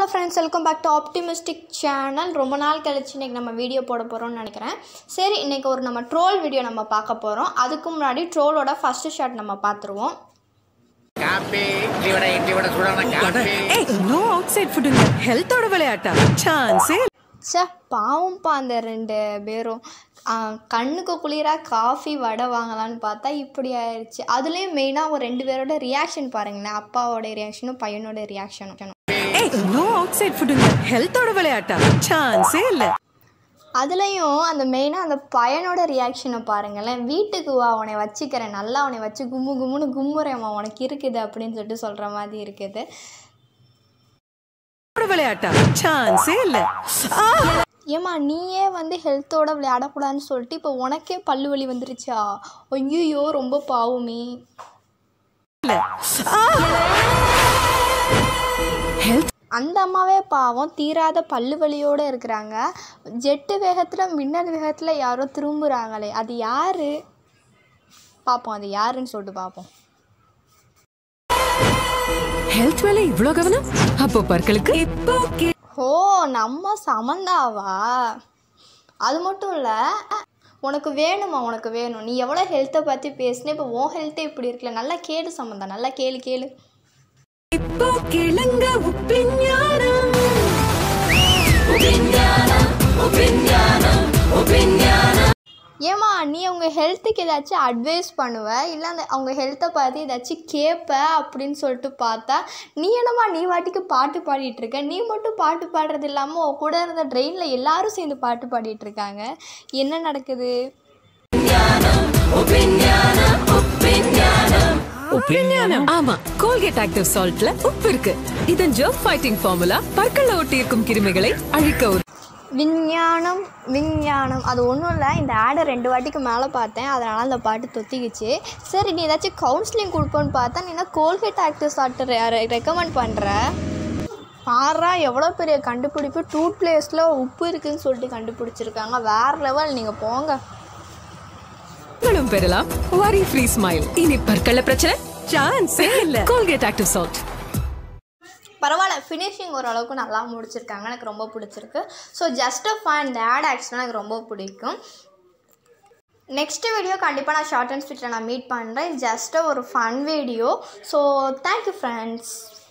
Friends welcome back to optimistic channel ரொம்ப நாள் கழிச்சு இன்றைக்கி நம்ம வீடியோ போட போகிறோம்னு நினைக்கிறேன் சரி இன்றைக்கி ஒரு நம்ம ட்ரோல் வீடியோ நம்ம பார்க்க போகிறோம் அதுக்கு முன்னாடி ட்ரோலோட ஃபஸ்ட்டு ஷாட் நம்ம பார்த்துருவோம் காப்பி இட்லி வடை இட்லி வடை சூடான காப்பி ஏய் நோ அவுட் சைட் ஃபுட்டுங்க ஹெல்த்தோட விளையாட்டா சான்ஸே ச்சே பாவம்ப்பா அந்த ரெண்டு பேரும் ஆ, கண்ணுக்கு குளிராக காஃபி வடை வாங்கலான்னு பார்த்தா இப்படி ஆயிடுச்சு அதுலேயும் மெயினாக ஒரு ரெண்டு பேரோட ரியாக்ஷன் பாருங்களேன் அப்பாவோட ரியாக்ஷனும் பையனோட ரியாக்ஷனும் ஏய் நோ அவுட் சைட் ஃபுட்டுங்க ஹெல்த்தோட விளையாட்டா சான்ஸே இல்ல அதுலேயும் அந்த மெயினாக அந்த பையனோட ரியாக்ஷனை பாருங்களேன் வீட்டுக்கு வா உன்னை வச்சுக்கிறேன் நல்லா உன்னை வச்சு கும்மு கும்முன்னு கும்முறேம்மா உனக்கு இருக்குது அப்படின்னு சொல்லிட்டு சொல்கிற மாதிரி இருக்குது ஹெல்த்தோட விளையாட்டா சான்ஸே இல்ல ஆ ஏம்மா நீயே வந்து ஹெல்த்தோட விளையாடக்கூடாதுன்னு சொல்லிட்டு இப்போ உனக்கே பல்லு வலி வந்துருச்சா ஐயோ ரொம்ப பாவமே இல்ல ஆ ஹெல்த் அந்த அம்மாவே பாவம் தீராத பல்லு வலியோடு இருக்கிறாங்க ஜெட்டு வேகத்தில் மின்னல் வேகத்தில் யாரோ திரும்புகிறாங்களே அது யாரு பார்ப்போம் அது யாருன்னு சொல்லிட்டு பார்ப்போம் ஹெல்த் மேல இவ்ளோ கவனம் அப்போ பற்களுக்கு இப்போ கே- ஓ நம்ம சமந்தாவா அது மட்டும் இல்லை உனக்கு வேணுமா உனக்கு வேணும் நீ எவ்வளோ ஹெல்த்தை பற்றி பேசுன இப்போ உன் ஹெல்த்தே இப்படி இருக்குல்ல நல்லா கேளு சமந்தா நல்லா கேளு கேளு இப்போ கேளுங்க உப்பின் ஞானம் ஏம்மா நீ அவங்க ஹெல்த்துக்கு ஏதாச்சும் அட்வைஸ் பண்ணுவ இல்லை அந்த அவங்க ஹெல்த்தை பார்த்து ஏதாச்சும் கேட்ப அப்படின்னு சொல்லிட்டு பார்த்தா நீ என்னம்மா நீ வாட்டிக்கு பாட்டு பாடிட்டு இருக்க நீ மட்டும் பாட்டு பாடுறது இல்லாமல் உன் கூட இருந்த ட்ரெயினில் எல்லாரும் சேர்ந்து பாட்டு பாடிட்டு இருக்காங்க என்ன நடக்குது உப்பின் ஞானம் ஆமா கோல்கேட் ஆக்டிவ் சால்ட்ல உப்பு இருக்கு இதன் ஜெர்ம் ஃபைட்டிங் ஃபார்முலா பற்கள்ல ஒட்டியிருக்கும் கிருமிகளை அழிக்க உதவும். விஞ்ஞானம் விஞ்ஞானம் அது ஒன்றும் இல்லை இந்த ஆடை ரெண்டு வாட்டிக்கு மேலே பார்த்தேன் அதனால் அந்த பாட்டு தொத்திக்கிச்சு சரி நீ ஏதாச்சும் கவுன்சிலிங் கொடுப்போன்னு பார்த்தா நீ என்ன கோல்கேட் ஆக்டிவ் சால்ட் ரெக்கமெண்ட் பண்ணுற பாரா எவ்வளோ பெரிய கண்டுபிடிப்பு டூத் பிளேஸில் உப்பு இருக்குன்னு சொல்லிட்டு கண்டுபிடிச்சிருக்காங்க வேறு லெவல் நீங்கள் போங்க நீங்களும் பெறலாம் வரி ஃப்ரீ ஸ்மைல் இனி பற்கள்ல பிரச்சனை சான்ஸே இல்ல கோல்கேட் ஆக்டிவ் சால்ட் பரவாயில்ல ஃபினிஷிங் ஓரளவுக்கு நல்லா முடிச்சிருக்காங்க எனக்கு ரொம்ப பிடிச்சிருக்கு ஸோ ஜஸ்ட் ஃபன் இந்த ஆட் ஆக்சுவலாக எனக்கு ரொம்ப பிடிக்கும் நெக்ஸ்ட் வீடியோ கண்டிப்பாக நான் ஷார்ட் அண்ட் ஸ்வீட்டில் நான் மீட் பண்ணுறேன் ஜஸ்ட்டு ஒரு fun video so thank you friends